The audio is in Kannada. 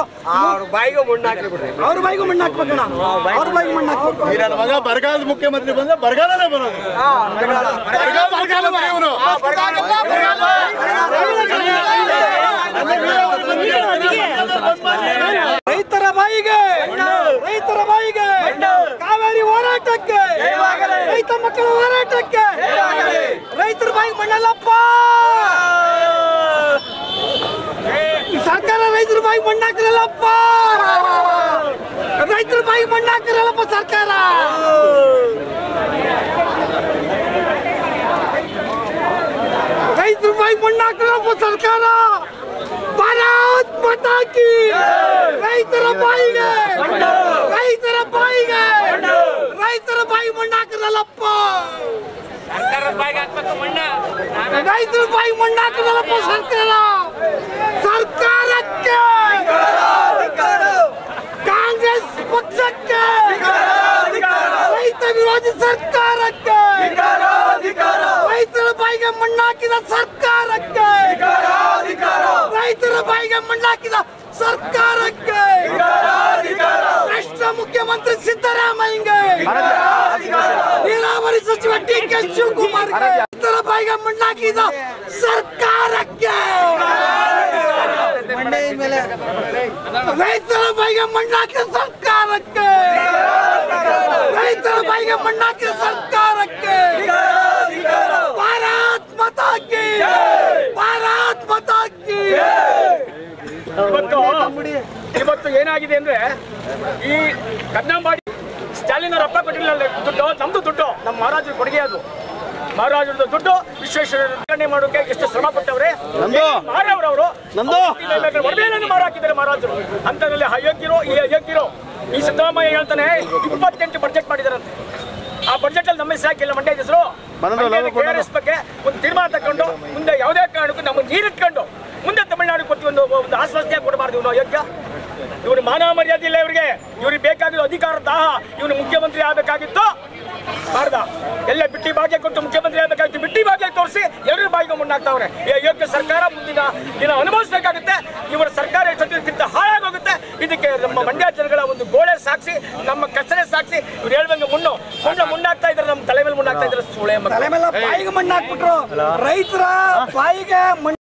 ಅವ್ರ ಬಾಯಿಗೆ ಮಣ್ಣು ಹಾಕ್ಲಿ ಬಿಡ್ರಿ ಅವ್ರ ಬಾಯಿಗೂ ಮಣ್ಣು ಹಾಕ್ಬೇಕಣ್ಣ ಅವ್ರ ಬಾಯಿಗೆ ಮಣ್ಣು ಹಾಕ್ಬೇಕು ಈ ನನ್ನ ಮಗ ಬರಗಾಲದ ಮುಖ್ಯಮಂತ್ರಿ ಬಂದ್ರೆ ಬರಗಾಲನೇ ಬರೋದು ಬರಗಾಲ ಬರಗಾಲ ಇವನು ರೈತರ ಬಾಯಿಗೆ ರೈತರ ಬಾಯಿಗೆ ಕಾವೇರಿ ಹೋರಾಟಕ್ಕೆ ರೈತ ಮಕ್ಕಳ ಹೋರಾಟಕ್ಕೆ ರೈತರ ಬಾಯಿಗೆ ಮಣ್ಣಲ್ಲಪ್ಪ ಈ ಸರ್ಕಾರ ರೈತರ ಬಾಯಿಗೆ ಮಣ್ಣು ಹಾಕಿರಲ್ಲಪ್ಪ ರೈತರ ಬಾಯಿಗೆ ಮಣ್ಣು ಹಾಕಿರಲ್ಲಪ್ಪ ಸರ್ಕಾರ ರೈತರ ಬಾಯಿಗೆ ಮಣ್ಣು ಹಾಕಿರಲ್ಲಪ್ಪ ಸರ್ಕಾರ ಭಾರತ್ ಮಾತಾ ಕಿ ರೈತರ ಬಾಯಿಗೆ ರೈತರ ಬಾಯಿಗೆ ರೈತರ ಬಾಯಿ ಮಣ್ಣು ಹಾಕಿರಲ್ಲಪ್ಪ ರೈತರ ಬಾಯಿ ಮಣ್ಣು ಹಾಕಿರಲ್ಲಪ್ಪ ಸರ್ಕಾರ ಸರ್ಕಾರಕ್ಕೆ ಕಾಂಗ್ರೆಸ್ ಪಕ್ಷಕ್ಕೆ ರೈತ ವಿರೋಧಿ ಸರ್ಕಾರಕ್ಕೆ ರೈತರ ಬಾಯಿಗೆ ಮಣ್ಣಾಕಿದ ಸರ್ಕಾರಕ್ಕೆ ರೈತರ ಬಾಯಿಗೆ ಮಣ್ಣಾಕಿದ ಸರ್ಕಾರಕ್ಕೆ ರಾಷ್ಟ್ರ ಮುಖ್ಯಮಂತ್ರಿ ಸಿದ್ದರಾಮಯ್ಯಗೆ ನೀರಾವರಿ ಸಚಿವ ಡಿ ಕೆ ಶಿವಕುಮಾರ್ ರೈತರ ಬಾಯಿಗೆ ಮಣ್ಣಾಕಿದ ಸರ್ಕಾರಕ್ಕೆ ರೈತರ ಬಾಯಿಗೆ ಮಣ್ಣಾಕಿದ ಸರ್ಕಾರಕ್ಕೆ ರೈತರ ಬಾಯಿಗೆ ಮಣ್ಣಾಕಿದ ಸರ್ಕಾರಕ್ಕೆ ಭಾರತ್ ಮಾತಾ ಕಿ ಭಾರತ್ ಮಾತಾ ಕಿ ಇವತ್ತು ಇವತ್ತು ಏನಾಗಿದೆ ಅಂದ್ರೆ ಈ ಕನ್ನಂಬಾಡಿ ಸ್ಟಾಲಿನ್ ಅವ್ರ ಅಪ್ಪ ಕೊಟ್ಟಿಲ್ಲ ದುಡ್ಡು ನಮ್ದು ದುಡ್ಡು ನಮ್ಮ ಮಹಾರಾಜರ ಕೊಡುಗೆ ಅದು ಮಹಾರಾಜರದ ದುಡ್ಡು ವಿಶ್ವೇಶ್ವರ ನಿರ್ವಹಣೆ ಮಾಡೋಕೆ ಎಷ್ಟು ಶ್ರಮ ಪಟ್ಟವ್ರೆ ಮಾರವ್ರವರು ನಂದು. ಒಡವೆಯನ್ನು ಮಾರ ಹಾಕಿದ್ದಾರೆ ಮಹಾರಾಜರು ಅಂತದ್ರಲ್ಲಿ ಅಯೋಗ್ಯರು ಈ ಅಯೋಗ್ಯರು ಈ ಸಿದ್ದರಾಮಯ್ಯ ಹೇಳ್ತಾನೆ ಇಪ್ಪತ್ತೆಂಟು ಬಡ್ಜೆಟ್ ಮಾಡಿದಾರಂತೆ ಆ ಬಡ್ಜೆಟ್ ಅಲ್ಲಿ ನಮ್ಮ ಹೆಸರು ಹಾಕಿಲ್ಲ ಮಂಡ್ಯ ಹೆಸರು ಬಂದದ್ದು ಲೋಕ ಕೊಡೋದು. KRS ಬಗ್ಗೆ ಒಂದು ತೀರ್ಮಾನ ತಕೊಂಡು ಮುಂದೆ ಯಾವುದೇ ಕಾರಣಕ್ಕೂ ನಮ್ಮ ನೀರಿಟ್ಕೊಂಡು ಮುಂದೆ ತಮಿಳುನಾಡು ಕೊಟ್ಟು ಒಂದು ಒಂದು ಆಶ್ವಾಸನೆ ಕೊಡಬಾರ್ದು ಇವನು ಅಯೋಗ್ಯ ಇವ್ರು ಮಾನವ ಮರ್ಯಾದೆ ಇಲ್ಲ ಇವ್ರಿಗೆ ಇವ್ರಿಗೆ ಬೇಕಾಗಿರೋ ಅಧಿಕಾರ ದಾಹ ಇವನು ಮುಖ್ಯಮಂತ್ರಿ ಆಗಬೇಕಾಗಿತ್ತು ಬಾರ್ದ ಎಲ್ಲ ಬಿಟ್ಟಿ ಭಾಗ್ಯ ಕೊಟ್ಟು ಮುಖ್ಯಮಂತ್ರಿ ಆಗಬೇಕಾಗಿತ್ತು ಬಿಟ್ಟಿ ಭಾಗ್ಯ ತೋರಿಸಿ ಎಲ್ಲರೂ ಬಾಯಿಗೆ ಮುಣ್ಣಾಗ್ತಾವ್ರೆ ಈ ಅಯೋಗ್ಯ ಸರ್ಕಾರ ಮುಂದಿನ ದಿನ ಅನುಭವಿಸಬೇಕಾಗುತ್ತೆ ಇವರ ಸರ್ಕಾರ ಎಷ್ಟೊತ್ತಿಗಿಂತ ಹಾಳಾಗೋಗುತ್ತೆ ಇದಕ್ಕೆ ನಮ್ಮ ಮಂಡ್ಯ ಜನಗಳ ಒಂದು ಗೋಳೆ ಸಾಕ್ಷಿ ನಮ್ಮ ಕಚರೆ ಸಾಕ್ಷಿ ಇವ್ರು ಹೇಳ್ದಂಗೆ ಮುಣ್ಣು ಮುಣ್ಣ ಮುಣ್ಣಾಗ್ತಾ ಇದ್ದಾರೆ ನಮ್ಮ ತಲೆ ಮೇಲೆ ಮುಣ್ಣಾಗ್ತಾ ಇದ್ದಾರೆ ಸೂಳೆ ಮಕ್ಕಳು ತಲೆ ಮೇಲೆ ಬಾಯಿಗೆ ಮಣ್ಣು ಹಾಕ್ಬಿಟ್ರು ರೈತರ ಬಾಯಿಗೆ ಮಣ್ಣು